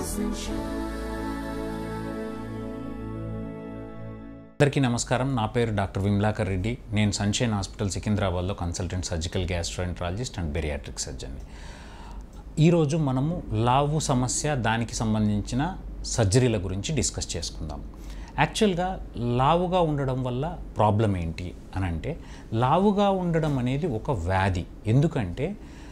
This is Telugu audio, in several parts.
అందరికీ నమస్కారం నా పేరు డాక్టర్ విమ్లాకర్ రెడ్డి నేను సన్షైన్ హాస్పిటల్ సికింద్రాబాద్లో consultant surgical gastroenterologist and bariatric సర్జన్ని ఈరోజు మనము లావు సమస్య దానికి సంబంధించిన సర్జరీల గురించి డిస్కస్ చేసుకుందాం యాక్చువల్గా లావుగా ఉండడం వల్ల ప్రాబ్లం ఏంటి అని అంటే లావుగా ఉండడం అనేది ఒక వ్యాధి ఎందుకంటే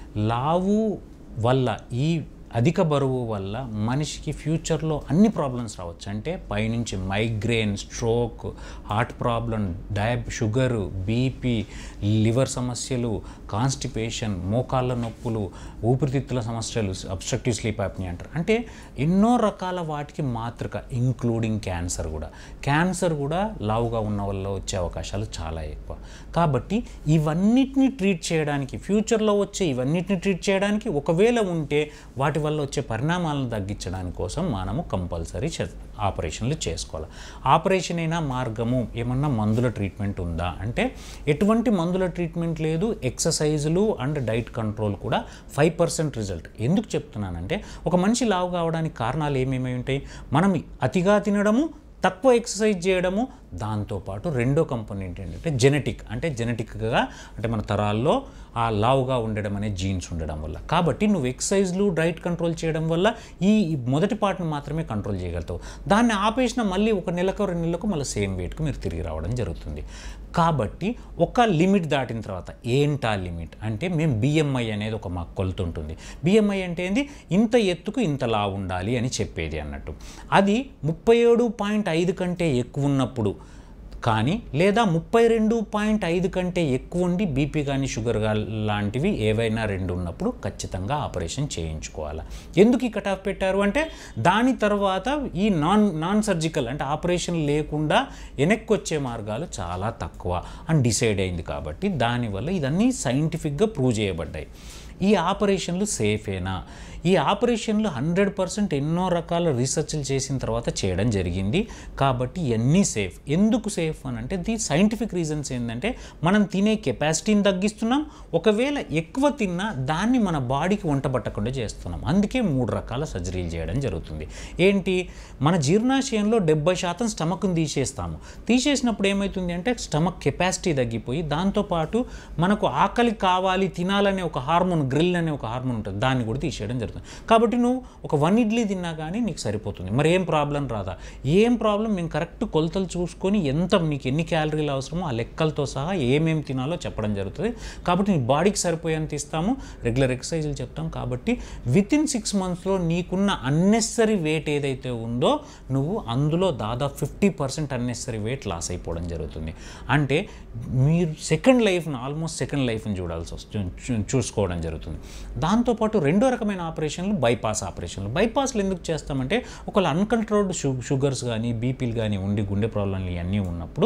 లావు వల్ల ఈ అధిక బరువు వల్ల మనిషికి ఫ్యూచర్లో అన్ని ప్రాబ్లమ్స్ రావచ్చు అంటే పైనుంచి మైగ్రేన్ స్ట్రోక్ హార్ట్ ప్రాబ్లం డయాబ్ షుగరు బీపీ లివర్ సమస్యలు కాన్స్టిపేషన్ మోకాళ్ళ నొప్పులు ఊపిరితిత్తుల సమస్యలు అబ్స్ట్రక్టివ్ స్లీప్ యాప్ని అంటారు అంటే ఎన్నో రకాల వాటికి మాతృక ఇంక్లూడింగ్ క్యాన్సర్ కూడా క్యాన్సర్ కూడా లావుగా ఉన్న వల్ల వచ్చే అవకాశాలు చాలా ఎక్కువ కాబట్టి ఇవన్నిటిని ట్రీట్ చేయడానికి ఫ్యూచర్లో వచ్చే ఇవన్నిటిని ట్రీట్ చేయడానికి ఒకవేళ ఉంటే వాటి వల్ల వచ్చే పరిణామాలను తగ్గించడానికి కోసం మనము కంపల్సరీ ఆపరేషన్లు చేసుకోవాలి ఆపరేషన్ అయినా మార్గము ఏమన్నా మందుల ట్రీట్మెంట్ ఉందా అంటే ఎటువంటి మందుల ట్రీట్మెంట్ లేదు ఎక్సర్సైజులు అండ్ డైట్ కంట్రోల్ కూడా ఫైవ్ పర్సెంట్ రిజల్ట్ ఎందుకు చెప్తున్నానంటే ఒక మనిషి లావు కావడానికి కారణాలు ఏమేమి ఉంటాయి మనం అతిగా తినడము తక్కువ ఎక్సర్సైజ్ చేయడము దాంతోపాటు రెండో కంపోనెంట్ ఏంటంటే జెనెటిక్ అంటే జెనెటిక్గా అంటే మన తరాల్లో ఆ లావుగా ఉండడం అనే జీన్స్ ఉండడం వల్ల కాబట్టి నువ్వు ఎక్సర్సైజ్లు డైట్ కంట్రోల్ చేయడం వల్ల ఈ ఈ మొదటి పార్ట్ని మాత్రమే కంట్రోల్ చేయగలుగుతావు దాన్ని ఆపేసిన మళ్ళీ ఒక నెలకు రెండు నెలలకు మళ్ళీ సేమ్ వెయిట్కి మీరు తిరిగి రావడం జరుగుతుంది కాబట్టి ఒక లిమిట్ దాటిన తర్వాత ఏంటా లిమిట్ అంటే మేము బిఎంఐ అనేది ఒక మాకు కొలత ఉంటుంది బిఎంఐ అంటే ఏంది ఇంత ఎత్తుకు ఇంత లా ఉండాలి అని చెప్పేది అన్నట్టు అది ముప్పై ఏడు పాయింట్ ఐదు కంటే ఎక్కువ ఉన్నప్పుడు కానీ లేదా ముప్పై రెండు పాయింట్ ఐదు కంటే ఎక్కువ ఉండి బీపీ కానీ షుగర్ గా లాంటివి ఏవైనా రెండు ఉన్నప్పుడు ఖచ్చితంగా ఆపరేషన్ చేయించుకోవాలి ఎందుకు ఈ కట్ ఆఫ్ పెట్టారు అంటే దాని తర్వాత ఈ నాన్ నాన్ సర్జికల్ అంటే ఆపరేషన్ లేకుండా వెనక్కి వచ్చే మార్గాలు చాలా తక్కువ అని డిసైడ్ అయింది కాబట్టి దానివల్ల ఇదన్నీ సైంటిఫిక్గా ప్రూవ్ చేయబడ్డాయి ఈ ఆపరేషన్లు సేఫేనా ఈ ఆపరేషన్లు హండ్రెడ్ పర్సెంట్ ఎన్నో రకాల రీసెర్చ్లు చేసిన తర్వాత చేయడం జరిగింది కాబట్టి ఇవన్నీ సేఫ్ ఎందుకు సేఫ్ అని అంటే ది సైంటిఫిక్ రీజన్స్ ఏంటంటే మనం తినే కెపాసిటీని తగ్గిస్తున్నాం ఒకవేళ ఎక్కువ తిన్నా దాన్ని మన బాడీకి వంట పట్టకుండా చేస్తున్నాం అందుకే మూడు రకాల సర్జరీలు చేయడం జరుగుతుంది ఏంటి మన జీర్ణాశయంలో డెబ్బై శాతం స్టమక్ని తీసేస్తాము తీసేసినప్పుడు ఏమవుతుంది అంటే స్టమక్ కెపాసిటీ తగ్గిపోయి దాంతోపాటు మనకు ఆకలి కావాలి తినాలనే ఒక హార్మోన్ గ్రిల్ అనే ఒక హార్మోన్ ఉంటుంది దాన్ని కూడా తీసేయడం జరుగుతుంది కాబట్టి నువ్వు ఒక వన్ ఇడ్లీ తిన్నా కానీ నీకు సరిపోతుంది మరి ఏం ప్రాబ్లం రాదా ఏం ప్రాబ్లం మేము కరెక్ట్ కొలతలు చూసుకొని ఎంత నీకు ఎన్ని క్యాలరీలు అవసరమో ఆ లెక్కలతో సహా ఏమేమి తినాలో చెప్పడం జరుగుతుంది కాబట్టి నీ బాడీకి సరిపోయేంత ఇస్తాము రెగ్యులర్ ఎక్సర్సైజులు చెప్తాం కాబట్టి విత్ ఇన్ సిక్స్ మంత్స్లో నీకున్న అన్నెసరీ వెయిట్ ఏదైతే ఉందో నువ్వు అందులో దాదాపు fifty percent unnecessary weight loss అయిపోవడం జరుగుతుంది అంటే మీరు సెకండ్ లైఫ్ను ఆల్మోస్ట్ సెకండ్ లైఫ్ని చూడాల్సి వస్తుంది చూసుకోవడం జరుగుతుంది దాంతోపాటు రెండో రకమైన ఆపరేషన్లు బైపాస్ ఆపరేషన్లు బైపాస్లు ఎందుకు చేస్తామంటే ఒకవేళ అన్కంట్రోల్డ్ షు షుగర్స్ కానీ బీపీలు కానీ ఉండి గుండె ప్రాబ్లంలు ఇవన్నీ ఉన్నప్పుడు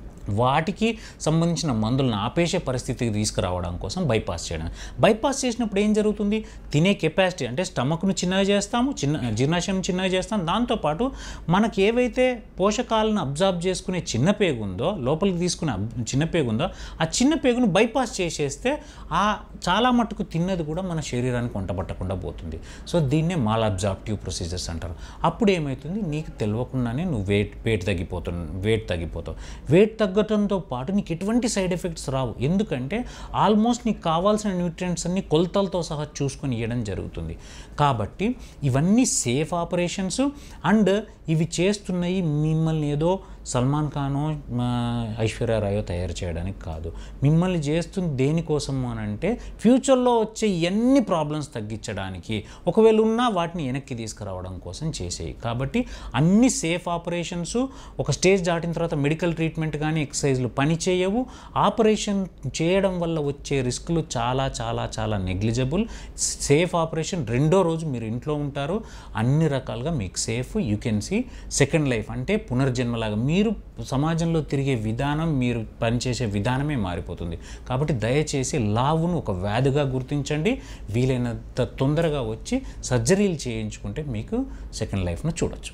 వాటికి సంబంధించిన మందులను ఆపేసే పరిస్థితికి తీసుకురావడం కోసం బైపాస్ చేయడం బైపాస్ చేసినప్పుడు ఏం జరుగుతుంది తినే కెపాసిటీ అంటే స్టమక్ను చిన్నగా చేస్తాము చిన్న జీర్ణాశయం చిన్నగా చేస్తాం దాంతోపాటు మనకి ఏవైతే పోషకాలను అబ్జార్బ్ చేసుకునే చిన్న పేగు ఉందో లోపలికి తీసుకునే అబ్- చిన్న పేగు ఉందో ఆ చిన్న పేగును బైపాస్ చేసేస్తే ఆ చాలా మట్టుకు తిన్నది కూడా మన శరీరానికి వంటపట్టకుండా పోతుంది సో దీన్నే మాల్ అబ్జార్ప్టివ్ ప్రొసీజర్స్ అంటారు అప్పుడు ఏమవుతుంది నీకు తెలియకుండానే నువ్వు వెయిట్ వెయిట్ తగ్గిపోతు వెయిట్ తగ్గిపోతావు వెయిట్ తగ్గడంతో పాటు నీకు ఎటువంటి సైడ్ ఎఫెక్ట్స్ రావు ఎందుకంటే ఆల్మోస్ట్ నీకు కావాల్సిన న్యూట్రియంట్స్ అన్ని కొలతలతో సహా చూసుకొని ఇవ్వడం జరుగుతుంది కాబట్టి ఇవన్నీ సేఫ్ ఆపరేషన్స్ అండ్ ఇవి చేస్తున్నవి మిమ్మల్ని ఏదో సల్మాన్ ఖానో మా ఐశ్వర్య రాయో తయారు చేయడానికి కాదు మిమ్మల్ని చేస్తుంది దేనికోసము అని అంటే ఫ్యూచర్లో వచ్చే ఎన్ని ప్రాబ్లమ్స్ తగ్గించడానికి ఒకవేళ ఉన్నా వాటిని వెనక్కి తీసుకురావడం కోసం చేసేవి కాబట్టి అన్ని సేఫ్ ఆపరేషన్స్ ఒక స్టేజ్ దాటిన తర్వాత మెడికల్ ట్రీట్మెంట్ కానీ ఎక్సర్సైజ్లు పని చేయవు ఆపరేషన్ చేయడం వల్ల వచ్చే రిస్కులు చాలా చాలా చాలా నెగ్లిజబుల్ సేఫ్ ఆపరేషన్ రెండో రోజు మీరు ఇంట్లో ఉంటారు అన్ని రకాలుగా మీకు safe you can see second life అంటే పునర్జన్మలాగా మీరు సమాజంలో తిరిగే విధానం మీరు పనిచేసే విధానమే మారిపోతుంది కాబట్టి దయచేసి లావును ఒక వ్యాధిగా గుర్తించండి వీలైనంత తొందరగా వచ్చి సర్జరీలు చేయించుకుంటే మీకు సెకండ్ లైఫ్ను చూడొచ్చు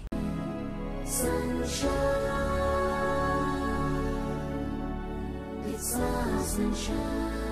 Sunshine, it's my sunshine.